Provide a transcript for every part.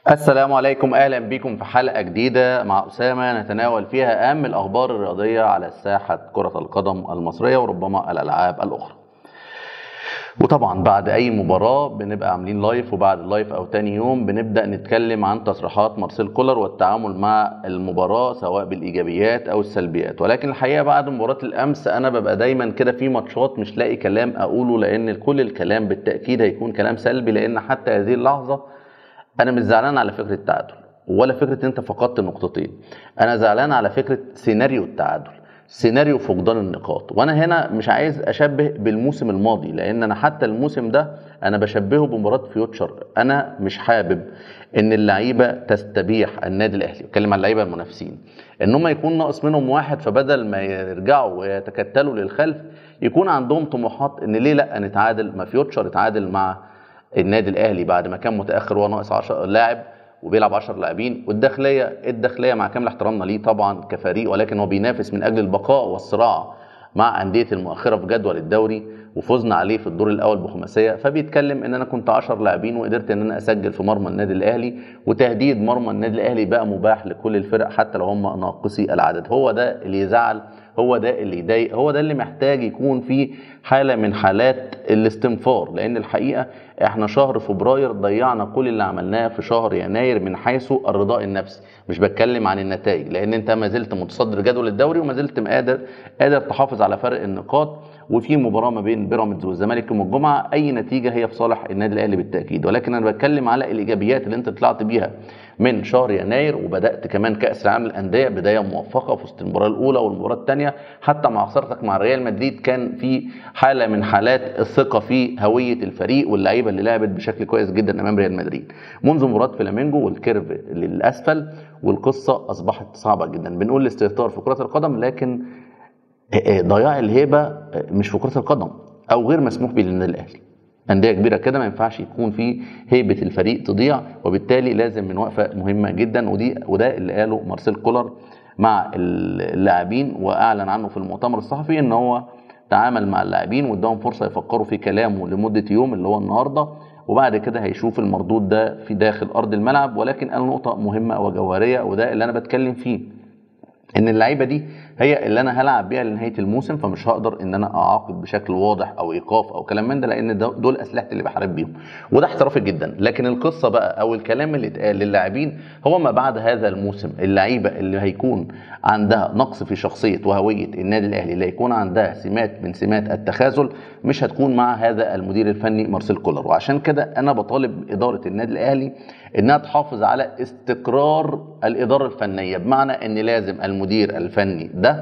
السلام عليكم اهلا بكم في حلقه جديده مع اسامه نتناول فيها اهم الاخبار الرياضيه على ساحه كره القدم المصريه وربما الالعاب الاخرى. وطبعا بعد اي مباراه بنبقى عاملين لايف وبعد اللايف او تاني يوم بنبدا نتكلم عن تصريحات مارسيل كولر والتعامل مع المباراه سواء بالايجابيات او السلبيات ولكن الحقيقه بعد مباراه الامس انا ببقى دايما كده في ماتشات مش لاقي كلام اقوله لان كل الكلام بالتاكيد هيكون كلام سلبي لان حتى هذه اللحظه انا مش زعلان على فكره التعادل ولا فكره انت فقدت نقطتين انا زعلان على فكره سيناريو التعادل سيناريو فقدان النقاط وانا هنا مش عايز اشبه بالموسم الماضي لان انا حتى الموسم ده انا بشبهه بمباراه فيوتشر انا مش حابب ان اللعيبه تستبيح النادي الاهلي بتكلم عن اللعيبه المنافسين ان هم يكون ناقص منهم واحد فبدل ما يرجعوا ويتكتلوا للخلف يكون عندهم طموحات ان ليه لا نتعادل ما فيوتشر اتعادل مع النادي الاهلي بعد ما كان متاخر وهو ناقص 10 لاعب وبيلعب 10 لاعبين والداخليه الداخليه مع كامل احترامنا ليه طبعا كفريق ولكن هو بينافس من اجل البقاء والصراع مع انديه المؤخره في جدول الدوري وفوزنا عليه في الدور الاول بخماسيه فبيتكلم ان انا كنت 10 لاعبين وقدرت ان انا اسجل في مرمى النادي الاهلي وتهديد مرمى النادي الاهلي بقى مباح لكل الفرق حتى لو هم ناقصي العدد هو ده اللي يزعل هو ده اللي يضايق هو ده اللي محتاج يكون فيه حاله من حالات الاستنفار لان الحقيقه احنا شهر فبراير ضيعنا كل اللي عملناه في شهر يناير من حيث الرضاء النفسي مش بتكلم عن النتائج لان انت ما زلت متصدر جدول الدوري وما زلت قادر قادر تحافظ على فرق النقاط وفي مباراه ما بين بيراميدز والزمالك يوم الجمعه اي نتيجه هي في صالح النادي الاهلي بالتاكيد ولكن انا بتكلم على الايجابيات اللي انت طلعت بيها من شهر يناير وبدات كمان كاس العالم للانديه بدايه موفقه في وسط المباراه الاولى والمباراه الثانيه حتى مع خسارتك مع ريال مدريد كان في حاله من حالات الثقه في هويه الفريق واللعيبه اللي لعبت بشكل كويس جدا امام ريال مدريد منذ مباراه فلامينجو والكيرف للاسفل والقصه اصبحت صعبه جدا بنقول الاستهتار في كره القدم لكن ضياع الهيبه مش في كره القدم او غير مسموح به للنادي الاهلي انديه كبيره كده ما ينفعش يكون في هيبه الفريق تضيع وبالتالي لازم من وقفه مهمه جدا ودي وده اللي قاله مارسيل كولر مع اللاعبين واعلن عنه في المؤتمر الصحفي ان هو تعامل مع اللاعبين واداهم فرصه يفكروا في كلامه لمده يوم اللي هو النهارده وبعد كده هيشوف المردود ده في داخل ارض الملعب ولكن قال نقطه مهمه وجوهريه وده اللي انا بتكلم فيه ان اللعيبه دي هي اللي انا هلعب بيها لنهايه الموسم فمش هقدر ان انا اعاقب بشكل واضح او ايقاف او كلام من ده لان دول اسلحتي اللي بحارب بيهم وده احترافي جدا لكن القصه بقى او الكلام اللي اتقال للاعبين هو ما بعد هذا الموسم اللعيبه اللي هيكون عندها نقص في شخصيه وهويه النادي الاهلي اللي هيكون عندها سمات من سمات التخاذل مش هتكون مع هذا المدير الفني مارسيل كولر وعشان كده انا بطالب اداره النادي الاهلي انها تحافظ على استقرار الاداره الفنيه بمعنى ان لازم المدير الفني ده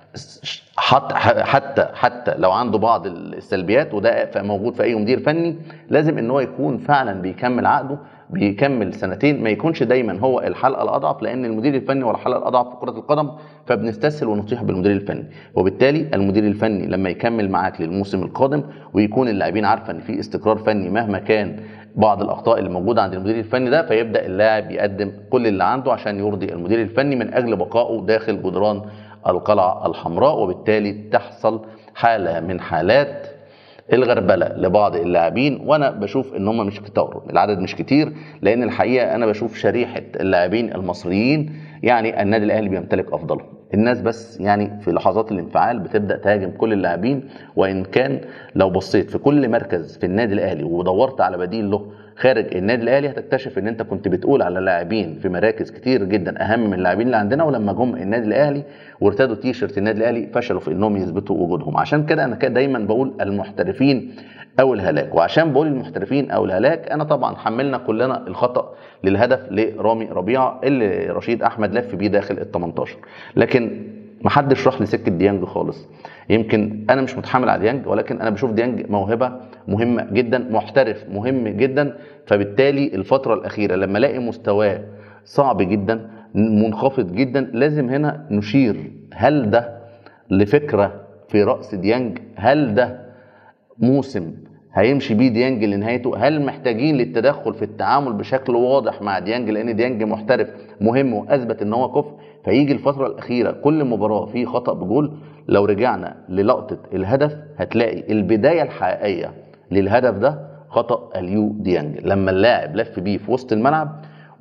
حتى حتى حتى لو عنده بعض السلبيات وده موجود في اي مدير فني لازم ان هو يكون فعلا بيكمل عقده بيكمل سنتين ما يكونش دايما هو الحلقه الاضعف لان المدير الفني هو الحلقه الاضعف في كره القدم فبنستسهل ونطيح بالمدير الفني وبالتالي المدير الفني لما يكمل معاك للموسم القادم ويكون اللاعبين عارفه ان في استقرار فني مهما كان بعض الاخطاء اللي موجوده عند المدير الفني ده فيبدا اللاعب يقدم كل اللي عنده عشان يرضي المدير الفني من اجل بقائه داخل جدران القلعه الحمراء وبالتالي تحصل حاله من حالات الغربله لبعض اللاعبين وانا بشوف ان هم مش كتار العدد مش كتير لان الحقيقه انا بشوف شريحه اللاعبين المصريين يعني النادي الاهلي بيمتلك افضلهم الناس بس يعني في لحظات الانفعال بتبدا تهاجم كل اللاعبين وان كان لو بصيت في كل مركز في النادي الاهلي ودورت على بديل له خارج النادي الاهلي هتكتشف ان انت كنت بتقول على لاعبين في مراكز كتير جدا اهم من اللاعبين اللي عندنا ولما جم النادي الاهلي وارتدوا تيشرت النادي الاهلي فشلوا في انهم يثبتوا وجودهم عشان كده انا دايما بقول المحترفين او الهلاك وعشان بقول المحترفين او الهلاك انا طبعا حملنا كلنا الخطا للهدف لرامي ربيعه اللي رشيد احمد لف بيه داخل ال 18 لكن محدش راح لسكه ديانج خالص يمكن انا مش متحمل على ديانج ولكن انا بشوف ديانج موهبه مهمه جدا محترف مهم جدا فبالتالي الفتره الاخيره لما الاقي مستواه صعب جدا منخفض جدا لازم هنا نشير هل ده لفكره في راس ديانج هل ده موسم هيمشي بيه ديانج لنهايته هل محتاجين للتدخل في التعامل بشكل واضح مع ديانج لان ديانج محترف مهم واثبت ان هو كفء فيجي الفتره الاخيره كل مباراه فيه خطا بجول لو رجعنا للقطه الهدف هتلاقي البدايه الحقيقيه للهدف ده خطا اليو ديانج لما اللاعب لف بيه في وسط الملعب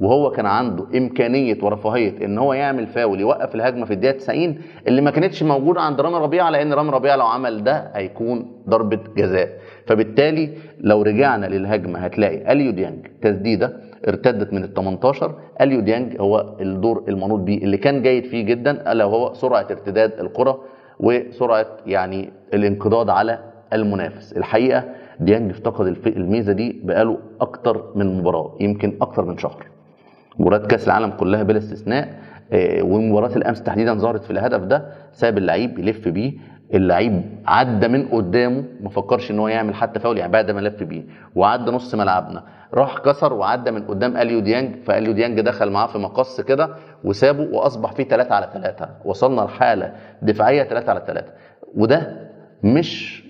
وهو كان عنده امكانيه ورفاهيه ان هو يعمل فاول يوقف الهجمه في الدقيقه 90 اللي ما كانتش موجوده عند رامي ربيعه لان رامي ربيعه لو عمل ده هيكون ضربه جزاء فبالتالي لو رجعنا للهجمه هتلاقي اليو ديانج تسديده ارتدت من ال 18 اليو ديانج هو الدور المنوط بيه اللي كان جيد فيه جدا الا وهو سرعه ارتداد الكره وسرعه يعني الانقضاض على المنافس الحقيقه ديانج افتقد الف- الميزه دي بقاله اكتر من مباراه يمكن اكتر من شهر مباريات كاس العالم كلها بلا استثناء آه، ومباراه الامس تحديدا ظهرت في الهدف ده ساب اللعيب يلف بيه اللعيب عدى من قدامه ما فكرش ان هو يعمل حتى فاول يعني بعد ما لف بيه وعدى نص ملعبنا راح كسر وعدى من قدام اليو ديانج فاليو ديانج دخل معاه في مقص كده وسابه واصبح فيه 3 على 3 وصلنا لحاله دفاعيه 3 على 3 وده مش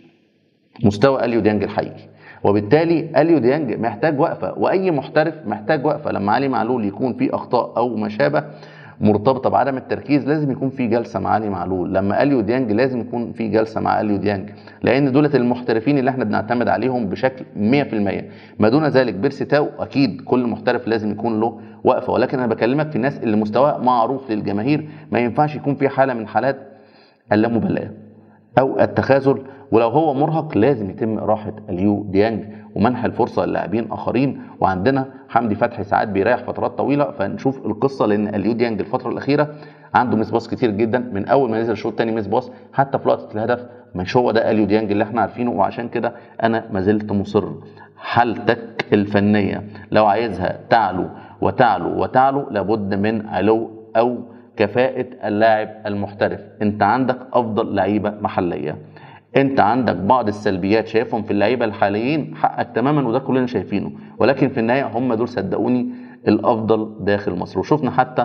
مستوى اليو ديانج الحقيقي وبالتالي اليو ديانج محتاج وقفه واي محترف محتاج وقفه لما علي معلول يكون في اخطاء او ما شابه مرتبطه بعدم التركيز لازم يكون في جلسه مع علي معلول لما اليو ديانج لازم يكون في جلسه مع اليو ديانج لان دولت المحترفين اللي احنا بنعتمد عليهم بشكل 100% ما دون ذلك بيرسي تاو اكيد كل محترف لازم يكون له وقفه ولكن انا بكلمك في الناس اللي مستواها معروف للجماهير ما ينفعش يكون في حاله من حالات اللامبالاه او التخاذل ولو هو مرهق لازم يتم راحه اليو ديانج ومنح الفرصه للاعبين اخرين وعندنا حمدي فتحي ساعات بيريح فترات طويله فنشوف القصه لان اليو ديانج الفتره الاخيره عنده ميس باص كتير جدا من اول ما نزل الشوط الثاني ميس باص حتى في لقطه الهدف مش هو ده اليو ديانج اللي احنا عارفينه وعشان كده انا ما زلت مصر حالتك الفنيه لو عايزها تعلو وتعلو وتعلو لابد من علو او كفاءة اللاعب المحترف انت عندك افضل لعيبة محلية انت عندك بعض السلبيات شايفهم في اللعيبة الحاليين حقك تماما وده كلنا شايفينه ولكن في النهاية هم دول صدقوني الافضل داخل مصر وشفنا حتى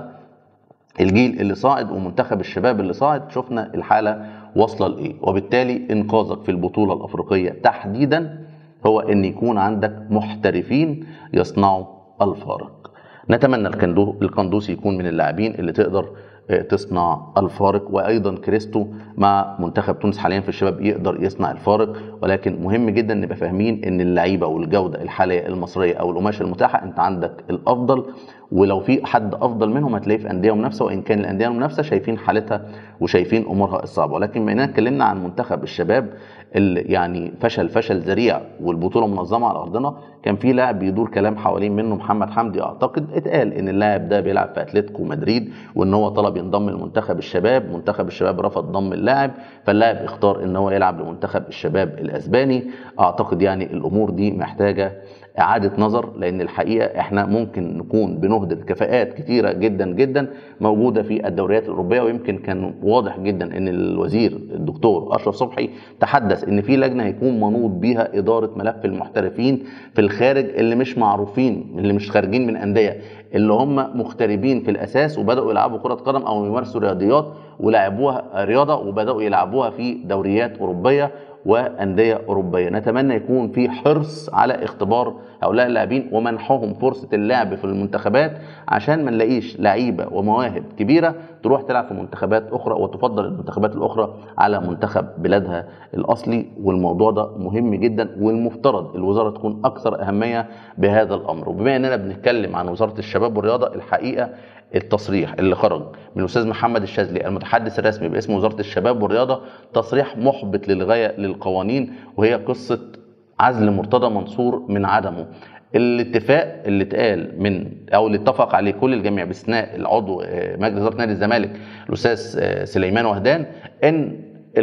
الجيل اللي صاعد ومنتخب الشباب اللي صاعد شفنا الحالة واصلة لإيه وبالتالي إنقاذك في البطولة الأفريقية تحديدا هو أن يكون عندك محترفين يصنعوا الفارق نتمنى الكندو- القندوسي يكون من اللاعبين اللي تقدر آه، تصنع الفارق وايضا كريستو مع منتخب تونس حاليا في الشباب يقدر يصنع الفارق ولكن مهم جدا نبقى فاهمين ان اللعيبه والجوده الحاليه المصريه او القماشه المتاحه انت عندك الافضل ولو في حد افضل منهم هتلاقيه في انديه منافسه وان كان الانديه المنافسه شايفين حالتها وشايفين امورها الصعبه ولكن بما اننا اتكلمنا عن منتخب الشباب اللي يعني فشل فشل ذريع والبطوله منظمه على ارضنا كان في لاعب بيدور كلام حوالين منه محمد حمدي اعتقد اتقال ان اللاعب ده بيلعب في اتلتيكو مدريد وان هو طلب ينضم لمنتخب الشباب منتخب الشباب رفض ضم اللاعب فاللاعب اختار ان هو يلعب لمنتخب الشباب الاسباني اعتقد يعني الامور دي محتاجه اعاده نظر لان الحقيقه احنا ممكن نكون بنهدر كفاءات كتيره جدا جدا موجوده في الدوريات الاوروبيه ويمكن كان واضح جدا ان الوزير الدكتور اشرف صبحي تحدث ان في لجنه هيكون منوط بيها اداره ملف المحترفين في الخارج اللي مش معروفين اللي مش خارجين من انديه اللي هم مغتربين في الاساس وبداوا يلعبوا كره قدم او يمارسوا رياضيات ولعبوها رياضه وبداوا يلعبوها في دوريات اوروبيه وانديه اوروبيه نتمنى يكون في حرص على اختبار هؤلاء اللاعبين ومنحهم فرصه اللعب في المنتخبات عشان ما نلاقيش لعيبه ومواهب كبيره تروح تلعب في منتخبات اخرى وتفضل المنتخبات الاخرى على منتخب بلادها الاصلي والموضوع ده مهم جدا والمفترض الوزاره تكون اكثر اهميه بهذا الامر وبما اننا بنتكلم عن وزاره الشباب والرياضه الحقيقه التصريح اللي خرج من الاستاذ محمد الشاذلي المتحدث الرسمي باسم وزاره الشباب والرياضه تصريح محبط للغايه للقوانين وهي قصه عزل مرتضى منصور من عدمه الاتفاق اللي اتقال من او اللي اتفق عليه كل الجميع باستثناء العضو آه، مجلس اداره نادي الزمالك الاستاذ آه، سليمان وهدان ان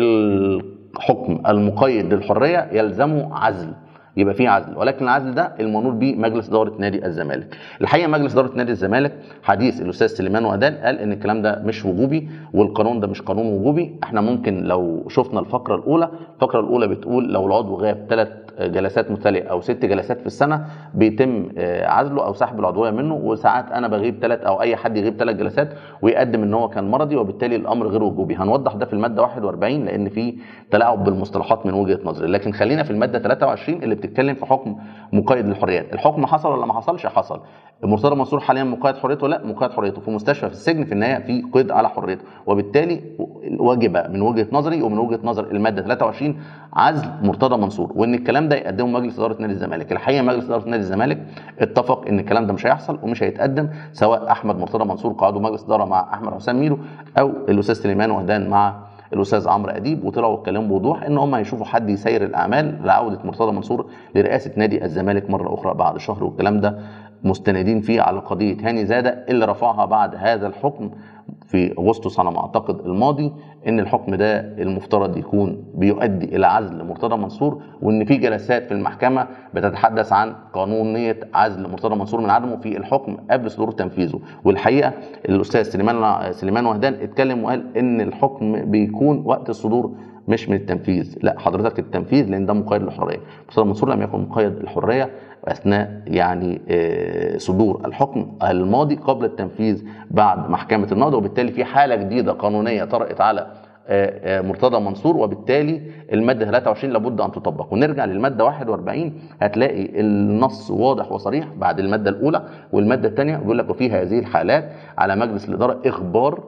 الحكم المقيد للحريه يلزمه عزل يبقى في عزل ولكن العزل ده المنوط به مجلس اداره نادي الزمالك الحقيقه مجلس اداره نادي الزمالك حديث الاستاذ سليمان وهدان قال ان الكلام ده مش وجوبي والقانون ده مش قانون وجوبي احنا ممكن لو شفنا الفقره الاولى الفقره الاولى بتقول لو العضو غاب ثلاث جلسات متتاليه او ست جلسات في السنه بيتم آه، عزله او سحب العضويه منه وساعات انا بغيب ثلاث او اي حد يغيب ثلاث جلسات ويقدم ان هو كان مرضي وبالتالي الامر غير وجوبي هنوضح ده في الماده 41 لان في تلاعب بالمصطلحات من وجهه نظري لكن خلينا في الماده 23 اللي بتتكلم في حكم مقيد للحريات الحكم حصل ولا ما حصلش حصل مرتضى منصور حاليا مقيد حريته لا مقيد حريته في مستشفى في السجن في النهايه في قيد على حريته وبالتالي واجبه من وجهه نظري ومن وجهه نظر الماده 23 عزل مرتضى منصور وان الكلام ده يقدمه مجلس اداره نادي الزمالك الحقيقه مجلس اداره نادي الزمالك اتفق ان الكلام ده مش هيحصل ومش هيتقدم سواء احمد مرتضى منصور قاعده مجلس اداره مع احمد حسام ميدو او الاستاذ سليمان وهدان مع الاستاذ عمرو اديب وطلعوا اتكلموا بوضوح ان هم هيشوفوا حد يسير الاعمال لعوده مرتضى منصور لرئاسه نادي الزمالك مره اخرى بعد شهر والكلام ده مستندين فيه على قضيه هاني زاده اللي رفعها بعد هذا الحكم في اغسطس على ما اعتقد الماضي ان الحكم ده المفترض يكون بيؤدي الى عزل مرتضى منصور وان في جلسات في المحكمه بتتحدث عن قانونيه عزل مرتضى منصور من عدمه في الحكم قبل صدور تنفيذه والحقيقه الاستاذ سليمان سليمان وهدان اتكلم وقال ان الحكم بيكون وقت الصدور مش من التنفيذ لا حضرتك التنفيذ لان ده مقيد للحريه مرتضى منصور لم يكن مقيد للحريه اثناء يعني آه، صدور الحكم الماضي قبل التنفيذ بعد محكمه النهضه وبالتالي في حاله جديده قانونيه طرأت على آه، آه، مرتضى منصور وبالتالي الماده 23 لابد ان تطبق ونرجع للماده 41 هتلاقي النص واضح وصريح بعد الماده الاولى والماده الثانيه بيقول لك وفي هذه الحالات على مجلس الاداره اخبار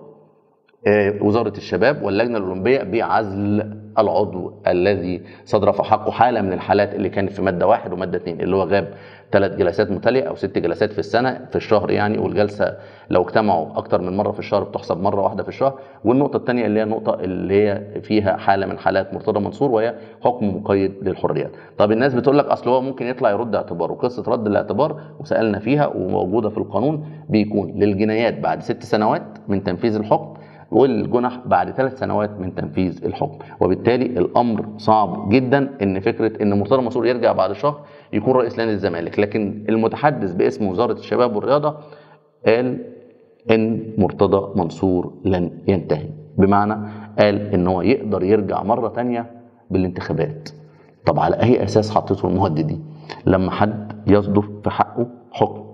وزاره الشباب واللجنه الاولمبيه بعزل العضو الذي صدر في حقه حاله من الحالات اللي كانت في ماده واحد وماده اثنين اللي هو غاب ثلاث جلسات متتاليه او ست جلسات في السنه في الشهر يعني والجلسه لو اجتمعوا اكتر من مره في الشهر بتحسب مره واحده في الشهر والنقطه الثانيه اللي هي النقطه اللي هي فيها حاله من حالات مرتضى منصور وهي حكم مقيد للحريات طب الناس بتقول لك اصل هو ممكن يطلع يرد اعتبار وقصه رد الاعتبار وسالنا فيها وموجوده في القانون بيكون للجنايات بعد ست سنوات من تنفيذ الحكم والجنح بعد ثلاث سنوات من تنفيذ الحكم وبالتالي الامر صعب جدا ان فكره ان مرتضى منصور يرجع بعد شهر يكون رئيس نادي الزمالك لكن المتحدث باسم وزاره الشباب والرياضه قال ان مرتضى منصور لن ينتهي بمعنى قال ان هو يقدر يرجع مره تانية بالانتخابات طب على اي اساس حطيته المهدد دي لما حد يصدر في حقه حكم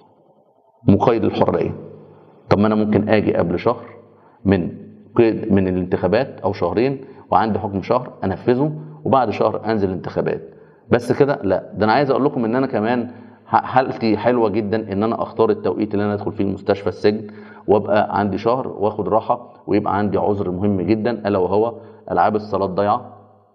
مقيد الحريه طب ما انا ممكن اجي قبل شهر من من الانتخابات او شهرين وعندي حكم شهر انفذه وبعد شهر انزل الانتخابات بس كده لا ده انا عايز اقول لكم ان انا كمان حالتي حلوه جدا ان انا اختار التوقيت اللي انا ادخل فيه المستشفى السجن وابقى عندي شهر واخد راحه ويبقى عندي عذر مهم جدا الا وهو العاب الصلاه ضايعه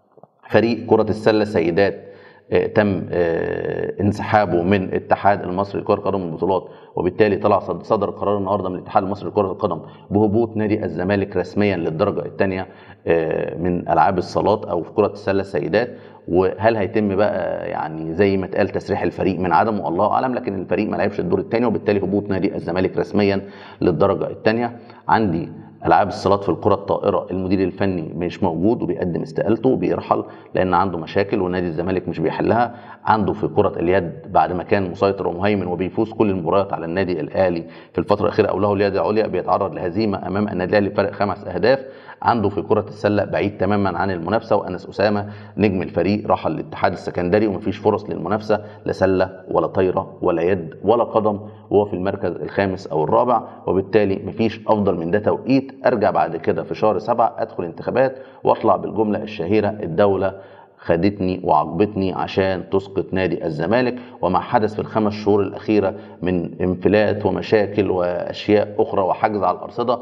فريق كره السله سيدات آه، تم آه، انسحابه من اتحاد المصري لكره القدم البطولات وبالتالي طلع صدر قرار النهارده من الاتحاد المصري لكره القدم بهبوط نادي الزمالك رسميا للدرجه الثانيه آه، من العاب الصالات او في كره السله السيدات وهل هيتم بقى يعني زي ما اتقال تسريح الفريق من عدمه الله اعلم لكن الفريق ما لعبش الدور الثاني وبالتالي هبوط نادي الزمالك رسميا للدرجه الثانيه عندي العاب الصالات في الكره الطائره المدير الفني مش موجود وبيقدم استقالته وبيرحل لان عنده مشاكل ونادي الزمالك مش بيحلها عنده في كره اليد بعد ما كان مسيطر ومهيمن وبيفوز كل المباريات على النادي الاهلي في الفتره الاخيره او له اليد العليا بيتعرض لهزيمه امام النادي الاهلي بفارق خمس اهداف عنده في كره السله بعيد تماما عن المنافسه وانس اسامه نجم الفريق راح الاتحاد السكندري ومفيش فرص للمنافسه لا سله ولا طايره ولا يد ولا قدم وهو في المركز الخامس او الرابع وبالتالي مفيش افضل من ده توقيت ارجع بعد كده في شهر سبعة ادخل انتخابات واطلع بالجمله الشهيره الدوله خدتني وعاقبتني عشان تسقط نادي الزمالك وما حدث في الخمس شهور الأخيرة من انفلات ومشاكل وأشياء أخرى وحجز على الأرصدة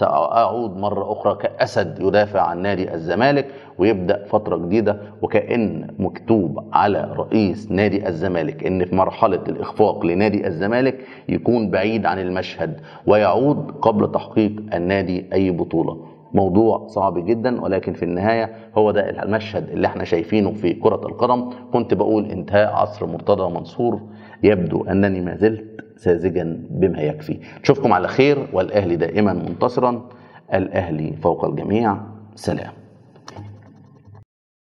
سأعود مرة أخرى كأسد يدافع عن نادي الزمالك ويبدأ فترة جديدة وكأن مكتوب على رئيس نادي الزمالك إن في مرحلة الإخفاق لنادي الزمالك يكون بعيد عن المشهد ويعود قبل تحقيق النادي أي بطولة موضوع صعب جدا ولكن في النهاية هو ده المشهد اللي احنا شايفينه في كرة القدم كنت بقول انتهاء عصر مرتضى منصور يبدو أنني ما زلت ساذجا بما يكفي نشوفكم على خير والأهلي دائما منتصرا الأهلي فوق الجميع سلام